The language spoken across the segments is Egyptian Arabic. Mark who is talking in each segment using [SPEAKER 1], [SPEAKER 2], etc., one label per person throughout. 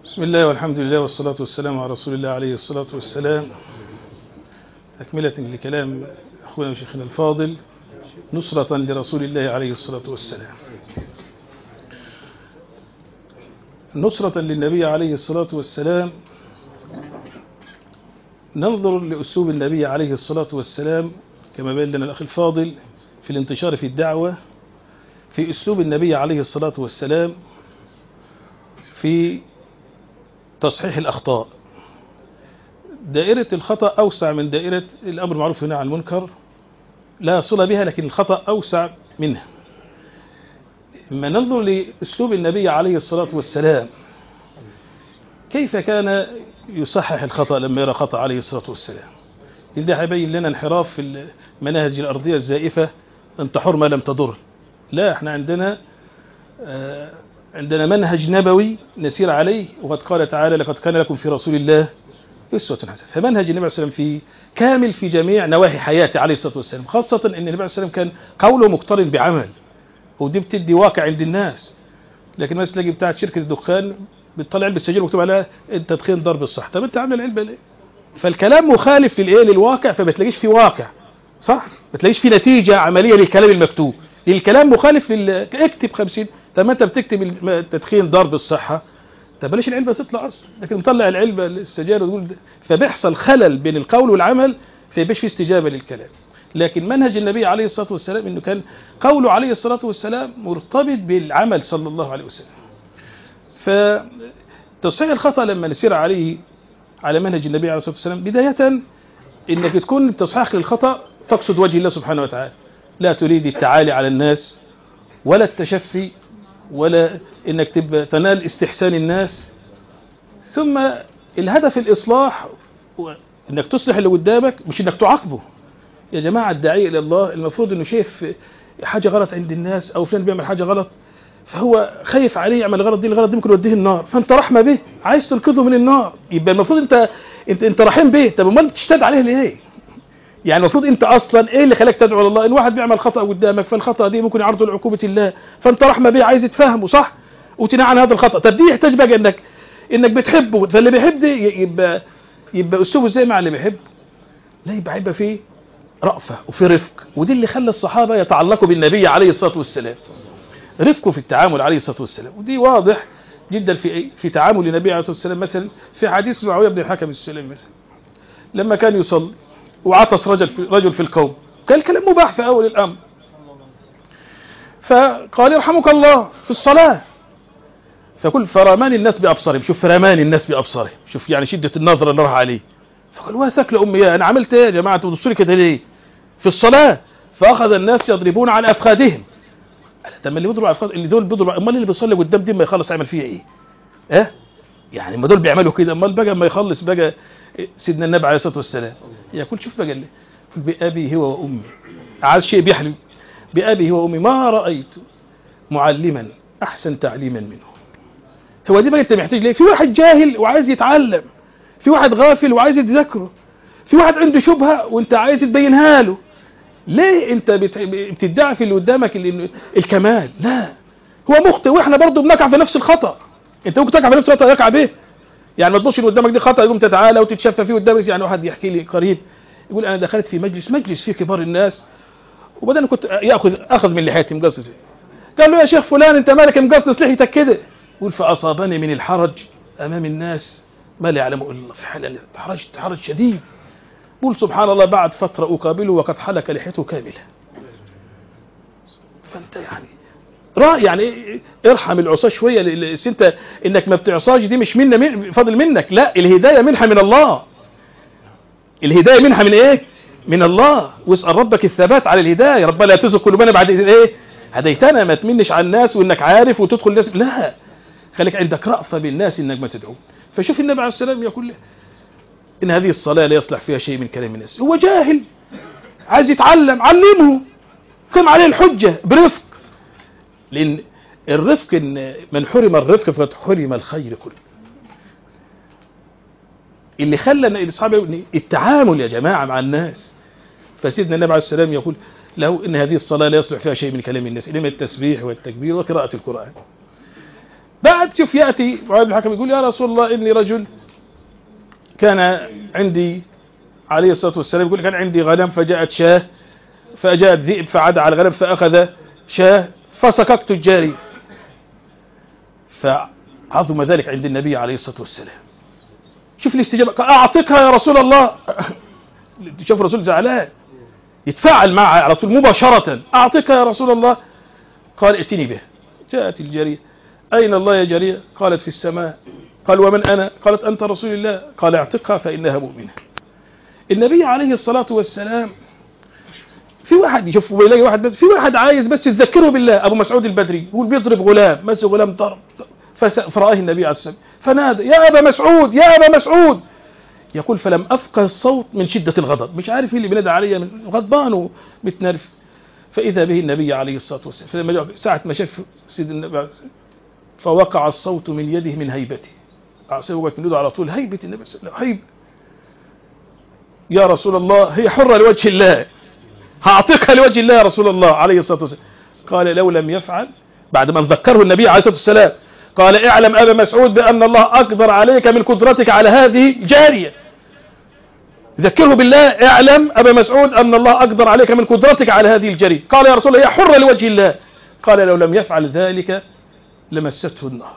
[SPEAKER 1] بسم الله والحمد لله والصلاة والسلام على رسول الله عليه الصلاة والسلام تكملة لكلام أخونا وشيخنا الفاضل نصرة لرسول الله عليه الصلاة والسلام نصرة للنبي عليه الصلاة والسلام ننظر لأسلوب النبي عليه الصلاة والسلام كما بين لنا الأخ الفاضل في الانتشار في الدعوة في أسلوب النبي عليه الصلاة والسلام في تصحيح الأخطاء دائرة الخطأ أوسع من دائرة الأمر معروف هنا عن المنكر لا صلة بها لكن الخطأ أوسع منها ما ننظر لأسلوب النبي عليه الصلاة والسلام كيف كان يصحح الخطأ لما يرى خطأ عليه الصلاة والسلام ده هيبين لنا انحراف في المناهج الأرضية الزائفة أن تحر ما لم تضر لا احنا عندنا آه عندنا منهج نبوي نسير عليه وقد قال تعالى لقد كان لكم في رسول الله أسوة حسنة فمنهج النبي عليه الصلاة والسلام في كامل في جميع نواحي حياته عليه الصلاة والسلام خاصة أن النبي عليه الصلاة والسلام كان قوله مقترن بعمل ودي بتدي واقع عند الناس لكن مثلا تلاقي بتاعت شركة الدخان بتطلع علبة سجاير ومكتوب عليها التدخين ضرب الصح طب انت عامل العلبة ليه؟ فالكلام مخالف للايه للواقع فما تلاقيش فيه واقع صح ما تلاقيش فيه نتيجة عملية للكلام المكتوب الكلام مخالف لل... اكتب 50 طب ما انت بتكتب التدخين ضرب الصحة طب بلاش العلبة تطلع اصلا لكن مطلع العلبة السجاير وتقول فبيحصل خلل بين القول والعمل فيبقاش في استجابة للكلام لكن منهج النبي عليه الصلاة والسلام انه كان قوله عليه الصلاة والسلام مرتبط بالعمل صلى الله عليه وسلم فتصحيح الخطأ لما نسير عليه على منهج النبي عليه الصلاة والسلام بداية انك تكون تصحيحك للخطأ تقصد وجه الله سبحانه وتعالى لا تريد التعالي على الناس ولا التشفي ولا انك تبقى تنال استحسان الناس ثم الهدف الاصلاح انك تصلح اللي قدامك مش انك تعاقبه يا جماعة الداعية الى الله المفروض انه شايف حاجة غلط عند الناس او فلان بيعمل حاجة غلط فهو خايف عليه يعمل الغلط دي الغلط دي ممكن يوديه النار فانت رحمة به عايز تنقذه من النار يبقى المفروض انت انت, انت رحيم به طب امال تشتد عليه ليه يعني المفروض انت اصلا ايه اللي خلاك تدعو لله ان واحد بيعمل خطأ قدامك فالخطأ دي ممكن يعرضه لعقوبة الله فانت رحمة بيه عايز تفهمه صح وتنهى عن هذا الخطأ طب دي يحتاج بقى انك انك بتحبه فاللي بيحب ده يبقى يبقى اسلوبه ازاي مع اللي بيحب لا يبقى هيبقى فيه رأفة وفي رفق ودي اللي خلى الصحابة يتعلقوا بالنبي عليه الصلاة والسلام رفقه في التعامل عليه الصلاة والسلام ودي واضح جدا في في تعامل النبي عليه الصلاة والسلام مثلا في حديث معاوية بن الحكم السلمي مثلا لما كان يصلي وعطس رجل في, رجل في القوم كان الكلام مباح في أول الأمر فقال يرحمك الله في الصلاة فكل فرمان الناس بأبصارهم شوف رمان الناس بأبصارهم شوف يعني شدة النظر اللي راح عليه فقال واثك لأمي أنا عملت ايه يا جماعة انتوا بتبصوا لي كده ليه في الصلاة فأخذ الناس يضربون على أفخاذهم طب اللي بيضرب أفخاذ اللي دول بيضرب امال اللي بيصلي قدام دي ما يخلص يعمل فيها ايه اه يعني ما دول بيعملوا كده امال بقى ما يخلص بقى سيدنا النبي عليه الصلاة والسلام يقول شوف بقى اللي بأبي هو وأمي عايز شيء بيحلم بأبي هو وأمي ما رأيت معلما أحسن تعليما منه هو دي بقى انت محتاج ليه في واحد جاهل وعايز يتعلم في واحد غافل وعايز يتذكره في واحد عنده شبهة وانت عايز تبينها له ليه انت بتدعي في اللي قدامك اللي الكمال لا هو مخطئ واحنا برضه بنقع في نفس الخطأ انت ممكن تقع في نفس الخطأ يقع به يعني ما تبصش اللي قدامك دي خطأ يقوم تتعالى وتتشفى فيه قدامك يعني واحد يحكي لي قريب يقول انا دخلت في مجلس مجلس فيه كبار الناس وبعدين كنت ياخذ اخذ من لحيتي مقصص قال له يا شيخ فلان انت مالك مقصص لحيتك كده يقول فاصابني من الحرج امام الناس ما لا يعلمه الا الله في حال تحرجت حرج شديد قول سبحان الله بعد فترة أقابله وقد حلق لحيته كاملة فأنت يعني رأي يعني ارحم العصاة شوية انت انك ما بتعصاش دي مش منا من فضل منك لا الهداية منحة من الله الهداية منحة من ايه من الله واسأل ربك الثبات على الهداية ربنا لا تزغ قلوبنا بعد ايه هديتنا ما تمنش على الناس وانك عارف وتدخل الناس لا خليك عندك رأفة بالناس انك ما تدعو فشوف النبي عليه السلام يقول له إن هذه الصلاة لا يصلح فيها شيء من كلام الناس هو جاهل عايز يتعلم علمه قم عليه الحجة برفق لأن الرفق إن من حرم الرفق فقد حرم الخير كله اللي خلى الأصحاب التعامل يا جماعة مع الناس فسيدنا النبي عليه السلام يقول له إن هذه الصلاة لا يصلح فيها شيء من كلام الناس إنما التسبيح والتكبير وقراءة القرآن بعد شوف ياتي معاذ بن الحكم يقول يا رسول الله اني رجل كان عندي عليه الصلاه والسلام يقول كان عندي غنم فجاءت شاه فجاءت ذئب فعاد على الغنم فاخذ شاه فسككت الجاري فعظم ذلك عند النبي عليه الصلاه والسلام شوف الاستجابه قال اعطيكها يا رسول الله شوف الرسول زعلان يتفاعل معها على طول مباشره اعطيكها يا رسول الله قال ائتني بها جاءت الجاريه أين الله يا جارية قالت في السماء قال ومن أنا قالت أنت رسول الله قال اعتقها فإنها مؤمنة النبي عليه الصلاة والسلام في واحد يشوف بيلاقي واحد بس في واحد عايز بس يذكره بالله أبو مسعود البدري يقول بيضرب غلام مس غلام ضرب فرآه النبي عليه الصلاة والسلام فنادى يا أبا مسعود يا أبا مسعود يقول فلم أفقه الصوت من شدة الغضب مش عارف ايه اللي بينادى عليا من غضبان ومتنرف فإذا به النبي عليه الصلاة والسلام فلما ساعة ما شاف سيد النبي عليه الصلاة والسلام فوقع الصوت من يده من هيبته عصيه وقت من يده على طول هيبة النبي صلى الله عليه وسلم هيبة يا رسول الله هي حرة لوجه الله هعطيكها لوجه الله يا رسول الله عليه الصلاة والسلام قال لو لم يفعل بعد ما ذكره النبي عليه الصلاة والسلام قال اعلم أبا مسعود بأن الله أقدر عليك من قدرتك على هذه الجارية ذكره بالله اعلم أبا مسعود أن الله أقدر عليك من قدرتك على هذه الجارية قال يا رسول الله هي حرة لوجه الله قال لو لم يفعل ذلك لمسته النار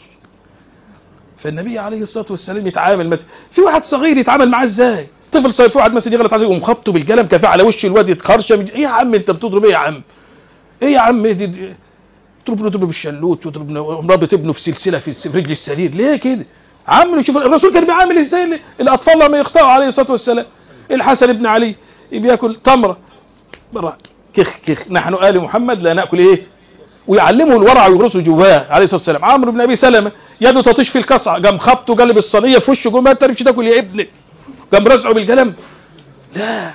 [SPEAKER 1] فالنبي عليه الصلاة والسلام يتعامل مت... في واحد صغير يتعامل معاه ازاي طفل صغير في واحد مثلا يغلط عليه يقوم خبطه بالقلم كفاه على وش الواد يتخرشم ايه يا عم انت بتضرب ايه يا عم ايه يا عم دي, دي... تضرب له تضرب بالشلوت وتضرب رابط ابنه في سلسله في رجل السرير ليه كده عم شوف الرسول كان بيعامل ازاي الاطفال لما يخطئوا عليه الصلاه والسلام الحسن بن علي بياكل تمره برا كخ كخ نحن ال محمد لا ناكل ايه ويعلمه الورع ويغرسه جواه عليه الصلاه والسلام عمرو بن ابي سلمه يده تطيش في الكسعه قام خبطه قلب الصينيه في وشه جوه ما تعرفش تاكل يا ابني قام رزعه بالقلم لا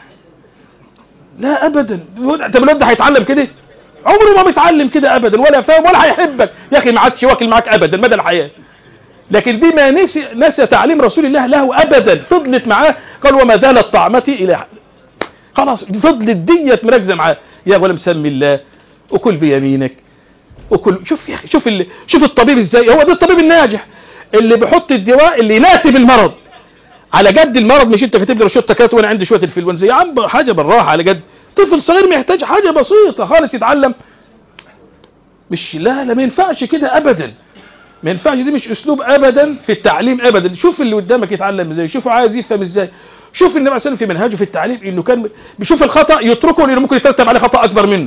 [SPEAKER 1] لا ابدا طب الواد ده هيتعلم كده عمره ما بيتعلم كده ابدا ولا فاهم ولا هيحبك يا اخي ما عادش واكل معاك ابدا مدى الحياه لكن دي ما نسي نسي تعليم رسول الله له ابدا فضلت معاه قال وما زالت طعمتي الى خلاص فضلت ديت مركزه معاه يا ولم سمي الله وكل بيمينك وكل شوف يا اخي شوف اللي شوف الطبيب ازاي هو ده الطبيب الناجح اللي بيحط الدواء اللي يناسب المرض على قد المرض مش انت كاتب لي روشته كات وانا عندي شويه الفلونزا يا عم حاجه بالراحه على قد طفل صغير محتاج حاجه بسيطه خالص يتعلم مش لا لا ما ينفعش كده ابدا ما ينفعش دي مش اسلوب ابدا في التعليم ابدا شوف اللي قدامك يتعلم ازاي شوفه عايز يفهم ازاي شوف النبي عليه الصلاه في منهجه في التعليم انه كان بيشوف الخطا يتركه لانه ممكن يترتب عليه خطا اكبر منه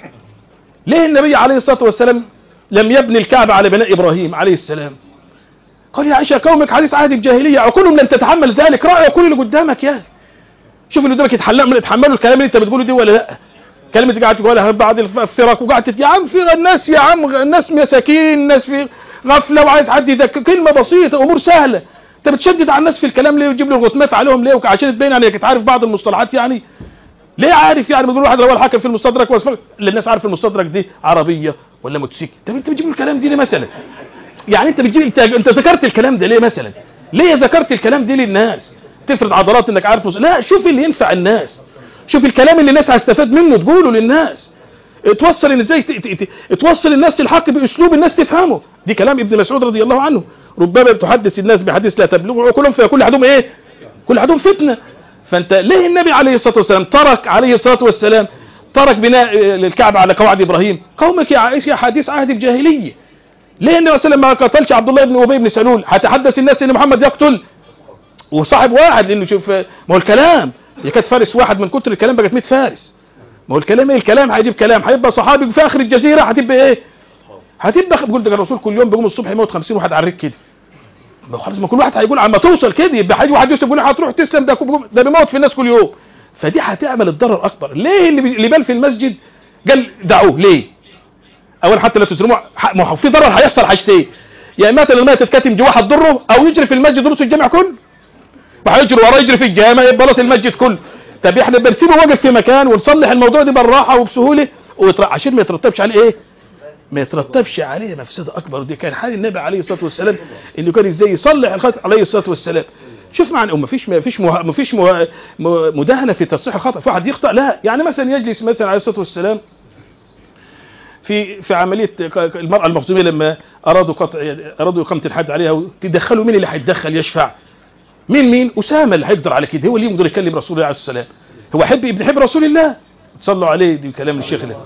[SPEAKER 1] ليه النبي عليه الصلاه والسلام لم يبني الكعبه على بناء ابراهيم عليه السلام قال يا عائشه قومك حديث عهد بجاهليه عقولهم لن تتحمل ذلك راعي كل اللي قدامك يا شوف اللي قدامك يتحملوا يتحملوا الكلام اللي انت بتقوله دي ولا لا كلمه اللي قاعد تقولها بعد الفرق وقعدت يا عم في الناس يا عم الناس مساكين الناس في غفله وعايز حد يذكر كلمه بسيطه امور سهله انت بتشدد على الناس في الكلام ليه وتجيب له غتمات عليهم ليه عشان تبين عليك تعرف بعض المصطلحات يعني ليه عارف يعني بيقول واحد رواه الحاكم في المستدرك واسفل اللي الناس عارف المستدرك دي عربيه ولا موتوسيكل طب انت بتجيب الكلام دي ليه مثلا يعني انت بتجيب انت انت ذكرت الكلام ده ليه مثلا ليه ذكرت الكلام ده للناس تفرض عضلات انك عارف مس... لا شوف اللي ينفع الناس شوف الكلام اللي الناس هتستفاد منه تقوله للناس توصل ان ازاي ت... ت... توصل الناس الحق باسلوب الناس تفهمه دي كلام ابن مسعود رضي الله عنه ربما تحدث الناس بحديث لا تبلغ عقولهم فيكون لحدهم ايه كل حدهم فتنه فانت ليه النبي عليه الصلاه والسلام ترك عليه الصلاه والسلام ترك بناء الكعبه على قواعد ابراهيم قومك يا عائشه حديث عهد الجاهليه ليه النبي صلى الله عليه وسلم ما قتلش عبد الله بن ابي بن سلول هتحدث الناس ان محمد يقتل وصاحب واحد لانه شوف ما هو الكلام هي كانت فارس واحد من كتر الكلام بقت 100 فارس ما هو الكلام ايه الكلام هيجيب كلام هيبقى صحابي في اخر الجزيره هتبقى ايه هتبقى بقول ده الرسول كل يوم بيقوم الصبح يموت 50 واحد على الريك كده ما خلاص ما كل واحد هيقول عما توصل كده يبقى هيجي واحد يوسف يقول هتروح تسلم ده ده بيموت في الناس كل يوم فدي هتعمل الضرر اكتر ليه اللي اللي بال في المسجد قال دعوه ليه اولا حتى لا تزرموا ما هو في ضرر هيحصل حاجتين يا اما الماء تتكتم جواه هتضره او يجري في المسجد دروس الجامع كله وهيجري وراه يجري في الجامع يبقى خلاص المسجد كله طب احنا بنسيبه واقف في مكان ونصلح الموضوع ده بالراحه وبسهوله ويطرح عشان ما يترتبش عليه ايه ما يترتبش عليه مفسده اكبر دي كان حال النبي عليه الصلاه والسلام انه كان ازاي يصلح الخطا عليه الصلاه والسلام شوف معنى ما فيش ما فيش ما فيش مداهنه في تصحيح الخطا في واحد يخطا لا يعني مثلا يجلس مثلا عليه الصلاه والسلام في في عمليه المراه المخزوميه لما ارادوا قطع ارادوا اقامه الحد عليها تدخلوا مين اللي هيتدخل يشفع مين مين اسامه اللي هيقدر على كده هو اللي يقدر يكلم رسول الله عليه السلام هو حب ابن حب رسول الله صلوا عليه دي كلام الشيخ ده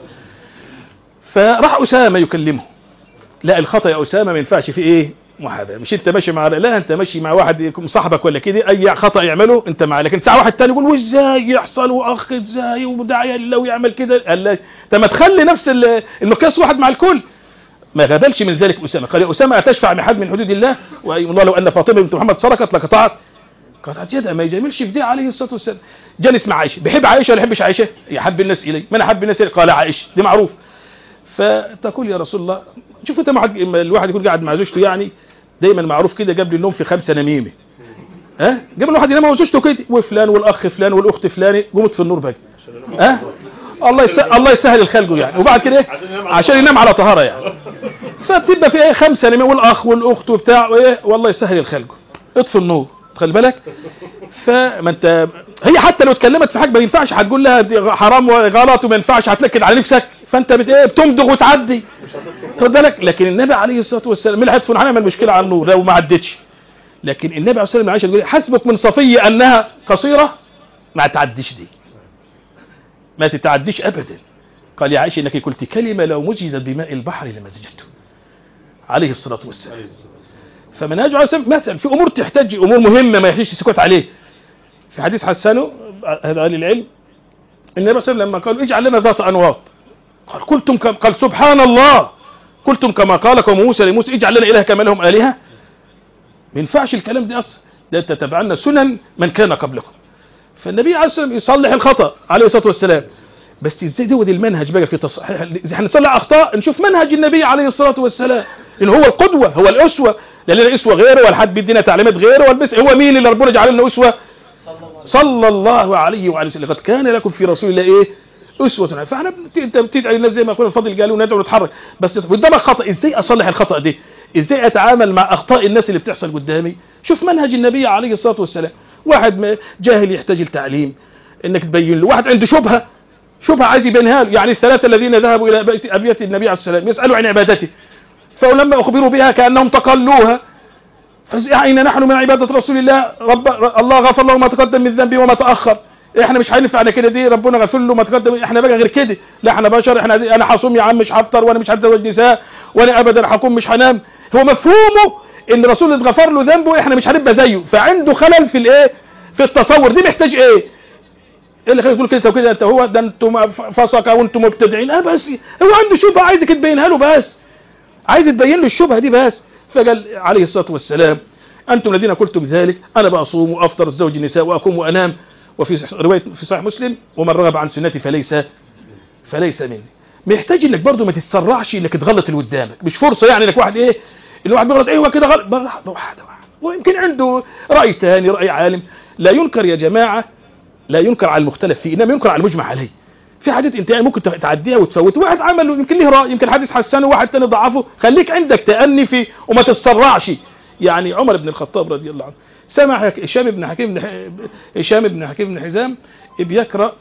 [SPEAKER 1] فراح اسامه يكلمه لا الخطا يا اسامه ما ينفعش فيه ايه محاباه مش انت ماشي مع لا انت ماشي مع واحد يكون صاحبك ولا كده اي خطا يعمله انت معاه لكن ساعه واحد تاني يقول وازاي يحصل واخ ازاي وداعيه لله ويعمل كده قال لا طب ما تخلي نفس ال- المقياس واحد مع الكل ما غبلش من ذلك اسامه قال يا اسامه اتشفع بحد من حدود الله وايم الله لو ان فاطمه بنت محمد سرقت لقطعت قطعت يدها ما يجاملش في دي عليه الصلاه والسلام جالس مع عائشه بيحب عائشه ولا يحبش عائشه يحب الناس اليه من احب الناس اليه قال عائشه دي معروف فتقول يا رسول الله شوف انت مع الواحد يكون قاعد مع زوجته يعني دايما معروف كده قبل النوم في خمسه نميمه ها قبل الواحد ينام هو وزوجته كده وفلان والاخ فلان والاخت فلانه قومت في النور بقى ها الله يسهل الله يسهل الخلق يعني وبعد كده ايه عشان ينام على طهاره يعني فبتبقى في ايه خمسه نميمه والاخ والاخت وبتاع وايه والله يسهل الخلق اطفي النور خلي بالك فما انت هي حتى لو اتكلمت في حاجه ما ينفعش هتقول لها دي حرام وغلط وما ينفعش هتلكد على نفسك فانت بت ايه بتمضغ وتعدي خد بالك لكن النبي عليه الصلاه والسلام مين اللي هيدفن عنها من المشكله على النور لو ما عدتش لكن النبي عليه الصلاه والسلام عائشه تقول حسبك من صفيه انها قصيره ما تعديش دي ما تتعديش ابدا قال يا عائشه انك قلت كلمه لو مزجت بماء البحر لمزجته عليه الصلاه والسلام فمنهج عليه السلام مثلا في امور تحتاج امور مهمه ما يحتاجش السكوت عليه في حديث حسنه هذا اهل العلم النبي صلى الله عليه وسلم لما قالوا اجعل لنا ذات انواط قال قلتم كم قال سبحان الله قلتم كما قال قوم موسى لموسى اجعل لنا اله كما لهم الهه ما ينفعش الكلام ده اصلا ده تتبعنا سنن من كان قبلكم فالنبي عليه الصلاه والسلام يصلح الخطا عليه الصلاه والسلام بس ازاي دوت المنهج بقى في تصحيح اذا هنصلح اخطاء نشوف منهج النبي عليه الصلاه والسلام ان هو القدوه هو الاسوه لا لنا اسوه غيره ولا حد بيدينا تعليمات غيره ولا بس هو مين اللي ربنا جعل لنا اسوه صلى الله عليه وعلى وسلم قد كان لكم في رسول الله ايه اسوه فاحنا بت- انت بتدعي الناس زي ما اخونا الفاضل قالوا ندعو نتحرك بس قدامك خطا ازاي اصلح الخطا ده ازاي اتعامل مع اخطاء الناس اللي بتحصل قدامي شوف منهج النبي عليه الصلاه والسلام واحد ما- جاهل يحتاج التعليم انك تبين له واحد عنده شبهه شبهه عايز يبينها له يعني الثلاثه الذين ذهبوا الى بيت ابيات النبي عليه الصلاه والسلام يسالوا عن عبادته فلما اخبروا بها كانهم تقلوها فأين نحن من عبادة رسول الله رب الله غفر له ما تقدم من ذنبه وما تأخر احنا مش هينفع على كده دي ربنا غفر له ما تقدم احنا بقى غير كده لا احنا بشر احنا عايزين- انا هصوم يا عم مش هفطر وانا مش هتزوج نساء وانا ابدا هقوم مش هنام هو مفهومه ان الرسول اتغفر له ذنبه احنا مش هنبقى زيه فعنده خلل في الايه في التصور دي محتاج ايه ايه اللي خليك تقول كده وكده انت هو ده انتم فسقه وانتم مبتدعين اه بس هو عنده شبهه عايزك تبينها له بس عايز تبين له الشبهه دي بس فقال عليه الصلاه والسلام انتم الذين قلتم ذلك انا بصوم وافطر الزوج النساء واقوم وانام وفي روايه في صحيح مسلم ومن رغب عن سنتي فليس فليس مني محتاج انك برضو ما تتسرعش انك تغلط اللي قدامك مش فرصه يعني انك واحد ايه الواحد بيغلط ايوه كده غلط واحده واحده ويمكن عنده راي ثاني راي عالم لا ينكر يا جماعه لا ينكر على المختلف فيه انما ينكر على المجمع عليه في حاجات انت يعني ممكن تعديها وتفوت واحد عمل يمكن له راي يمكن حديث حسنه وواحد تاني ضعفه خليك عندك تأني فيه وما تتسرعش يعني عمر بن الخطاب رضي الله عنه سمع هشام بن حكيم بن هشام بن حكيم بن حزام بيقرا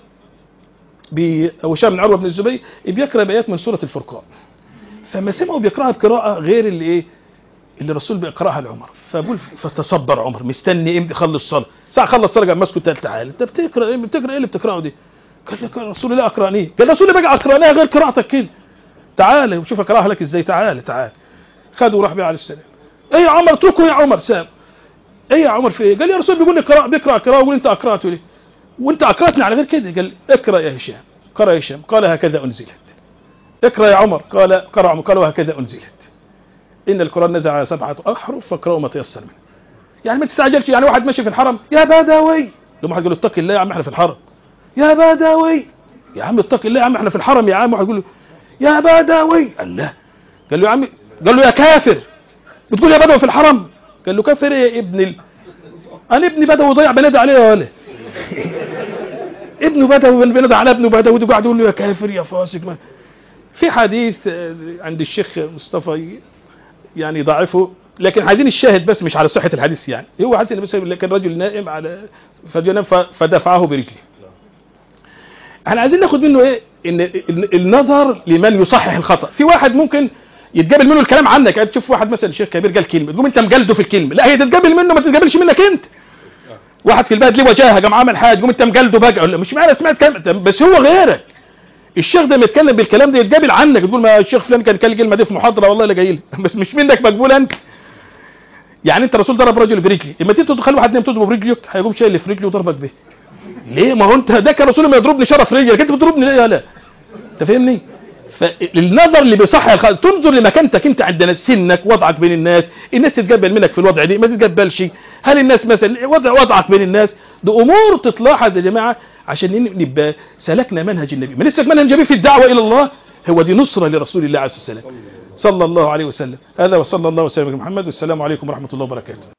[SPEAKER 1] ب او هشام بن عروه بن الزبير بيقرا بايات من سوره الفرقان فما سمعوا بيقراها بقراءه غير اللي ايه اللي الرسول بيقراها لعمر فبقول فتصبر عمر مستني امتى يخلص الصلاه ساعه خلص الصلاه قام ماسكه تعالى تعالى انت بتقرا ايه بتقرا ايه اللي بتقراه دي قال لك الرسول لا اقرانيه قال الرسول بقى اقرانيه غير قراءتك كده تعالى وشوف اقراها لك ازاي تعالى تعالى خدوا وراح بيه عليه السلام ايه يا عمر اتركه يا عمر سام ايه يا عمر في ايه قال يا رسول بيقول لي قراء بيقرا قراءه وانت اقراته ليه وانت اقراتني على غير كده قال اقرا يا هشام قرا يا هشام قال هكذا انزلت اقرا يا عمر قال قرا عمر قال وهكذا انزلت ان القران نزل على سبعه احرف فاقرأوا ما تيسر منه يعني ما تستعجلش يعني واحد ماشي في الحرم يا بدوي يوم واحد يقول له اتق الله يا عم احنا في الحرم يا بدوي يا عم اتق الله يا عم احنا في الحرم يا عم واحد يقول له يا بدوي قال لا قال له يا عم قال له يا كافر بتقول يا بدوي في الحرم قال له كافر ايه يا ابن ال... انا ابني بدوي ضيع بنادى عليه يا ولا ابنه بدوي بنادى على ابنه بدوي وقاعد يقول له يا كافر يا فاسق ما. في حديث عند الشيخ مصطفى يعني ضعفه لكن عايزين الشاهد بس مش على صحة الحديث يعني هو حديث النبي صلى الله عليه وسلم كان رجل نائم على فجنم فدفعه برجله احنا عايزين ناخد منه ايه ان ال- النظر لمن يصحح الخطا في واحد ممكن يتقبل منه الكلام عنك يعني تشوف واحد مثلا شيخ كبير قال كلمه تقوم انت مجلده في الكلمه لا هي تتقبل منه ما تتقبلش منك انت واحد في البلد ليه وجاهه قام عمل حاجه قوم انت مجلده بقى ولا مش معنى سمعت كلام بس هو غيرك الشيخ ده متكلم بالكلام ده يتقبل عنك تقول ما الشيخ فلان كان قال الكلمه دي في محاضره والله لا جاي لي بس مش منك مقبول انت يعني انت الرسول ضرب رجل برجلي اما تيجي تخلي واحد نايم تضربه برجلك هيقوم شايل اللي في رجلي وضربك به ليه ما هو انت ده كان رسول ما يضربني شرف رجلك انت بتضربني ليه لا انت فاهمني فالنظر اللي بيصحح الخلق تنظر لمكانتك انت عندنا سنك وضعك بين الناس الناس تتقبل منك في الوضع دي ما تتقبلش هل الناس مثلا وضع وضعك بين الناس دي امور تتلاحظ يا جماعه عشان نبقى سلكنا منهج النبي ما نسلك منهج النبي في الدعوه الى الله هو دي نصره لرسول الله عليه الصلاه والسلام صلى الله عليه وسلم هذا وصلى الله وسلم على محمد والسلام عليكم ورحمه الله وبركاته